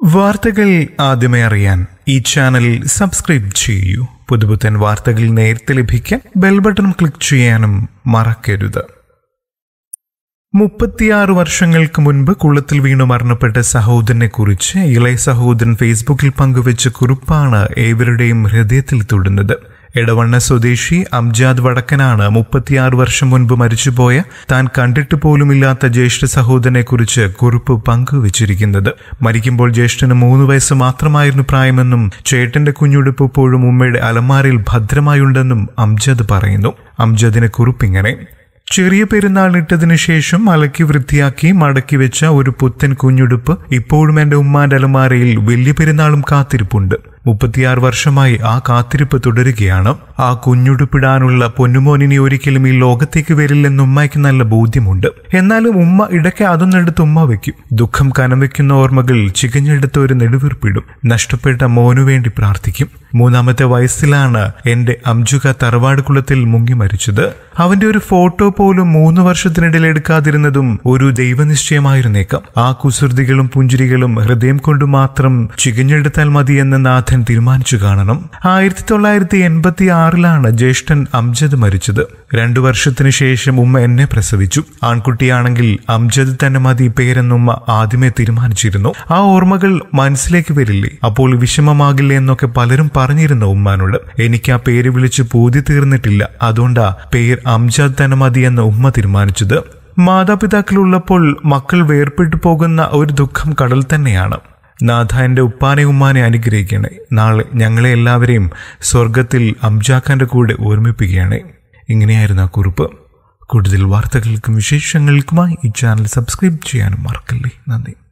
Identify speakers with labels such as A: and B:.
A: വാർത്തകൾ ആദ്യമേ അറിയാൻ ഈ ചാനൽ സബ്സ്ക്രൈബ് ചെയ്യൂ പുതുപുത്തൻ വാർത്തകൾ നേരത്തെ ലഭിക്കാൻ ബെൽ ബട്ടൺ ക്ലിക്ക് ചെയ്യാനും മറക്കരുത് മുപ്പത്തിയാറ് വർഷങ്ങൾക്ക് മുൻപ് കുളത്തിൽ വീണു മരണപ്പെട്ട സഹോദരനെ കുറിച്ച് ഇളയ സഹോദരൻ ഫേസ്ബുക്കിൽ പങ്കുവച്ച കുറിപ്പാണ് ഏവരുടെയും ഹൃദയത്തിൽ തൊടുന്നത് എടവണ്ണ സ്വദേശി അംജാദ് വടക്കനാണ് മുപ്പത്തിയാറ് വർഷം മുൻപ് മരിച്ചുപോയ താൻ കണ്ടിട്ട് പോലുമില്ലാത്ത ജ്യേഷ്ഠ സഹോദരനെ കുറിച്ച് കുറിപ്പ് പങ്കുവച്ചിരിക്കുന്നത് മരിക്കുമ്പോൾ ജ്യേഷ്ഠന് മൂന്ന് വയസ്സ് മാത്രമായിരുന്നു പ്രായമെന്നും ചേട്ടന്റെ കുഞ്ഞുടുപ്പ് ഇപ്പോഴും ഉമ്മയുടെ അലമാരയിൽ ഭദ്രമായുണ്ടെന്നും അംജദ് പറയുന്നു അംജദിനെ കുറിപ്പിങ്ങനെ ചെറിയ പെരുന്നാൾ ഇട്ടതിനു ശേഷം അലക്കി വൃത്തിയാക്കി മടക്കി വെച്ച ഒരു പുത്തൻ കുഞ്ഞുടുപ്പ് ഇപ്പോഴും എന്റെ ഉമ്മാന്റെ അലമാരയിൽ വലിയ പെരുന്നാളും കാത്തിരിപ്പുണ്ട് മുപ്പത്തിയാറ് വർഷമായി ആ കാത്തിരിപ്പ് തുടരുകയാണ് ആ കുഞ്ഞുടുപ്പിടാനുള്ള പൊന്നുമോനിനി ഒരിക്കലും ഈ ലോകത്തേക്ക് വരില്ലെന്ന് ഉമ്മയ്ക്ക് നല്ല ബോധ്യമുണ്ട് എന്നാലും ഉമ്മ ഇടയ്ക്ക് അതൊന്നെടുത്ത് ഉമ്മ വെക്കും ദുഃഖം കനം വെക്കുന്ന ഓർമ്മകൾ ചികഞ്ഞെടുത്ത് ഒരു നെടുവീർപ്പിടും നഷ്ടപ്പെട്ട മോനു വേണ്ടി പ്രാർത്ഥിക്കും മൂന്നാമത്തെ വയസ്സിലാണ് എന്റെ അംജുക തറവാട് കുളത്തിൽ മുങ്ങി മരിച്ചത് അവന്റെ ഒരു ഫോട്ടോ പോലും മൂന്ന് വർഷത്തിനിടയിൽ എടുക്കാതിരുന്നതും ഒരു ദൈവനിശ്ചയമായിരുന്നേക്കാം ആ കുസൃതികളും പുഞ്ചിരികളും ഹൃദയം കൊണ്ട് മാത്രം ചികഞ്ഞെടുത്താൽ മതിയെന്ന് നാഥൻ തീരുമാനിച്ചു കാണണം ആയിരത്തി തൊള്ളായിരത്തി എൺപത്തി ആറിലാണ് ജ്യേഷ്ഠൻ അംജദ് മരിച്ചത് രണ്ടു വർഷത്തിനു ശേഷം ഉമ്മ എന്നെ പ്രസവിച്ചു ആൺകുട്ടിയാണെങ്കിൽ അംജദ് തന്നെ മതി പേരെന്നുമ്മ ആദ്യമേ തീരുമാനിച്ചിരുന്നു ആ ഓർമ്മകൾ മനസ്സിലേക്ക് വരില്ലേ അപ്പോൾ വിഷമമാകില്ലേ എന്നൊക്കെ പലരും പറഞ്ഞിരുന്നു ഉമ്മാനോട് എനിക്ക് ആ പേര് വിളിച്ച് പൂതി തീർന്നിട്ടില്ല അതുകൊണ്ടാ പേര് അംജദ് തന്നെ മതി എന്ന് ഉമ്മ തീരുമാനിച്ചത് മാതാപിതാക്കളുള്ളപ്പോൾ മക്കൾ വേർപെട്ടു പോകുന്ന ഒരു ദുഃഖം കടൽ തന്നെയാണ് നാഥ എൻ്റെ ഉപ്പാനെ ഉമ്മാനെ അനുഗ്രഹിക്കണേ നാളെ ഞങ്ങളെ എല്ലാവരെയും സ്വർഗത്തിൽ അംജാഖാന്റെ കൂടെ ഓർമ്മിപ്പിക്കുകയാണ് ഇങ്ങനെയായിരുന്നു ആ കുറിപ്പ് കൂടുതൽ വാർത്തകൾക്കും വിശേഷങ്ങൾക്കുമായി ഈ ചാനൽ സബ്സ്ക്രൈബ് ചെയ്യാനും മറക്കല്ലേ നന്ദി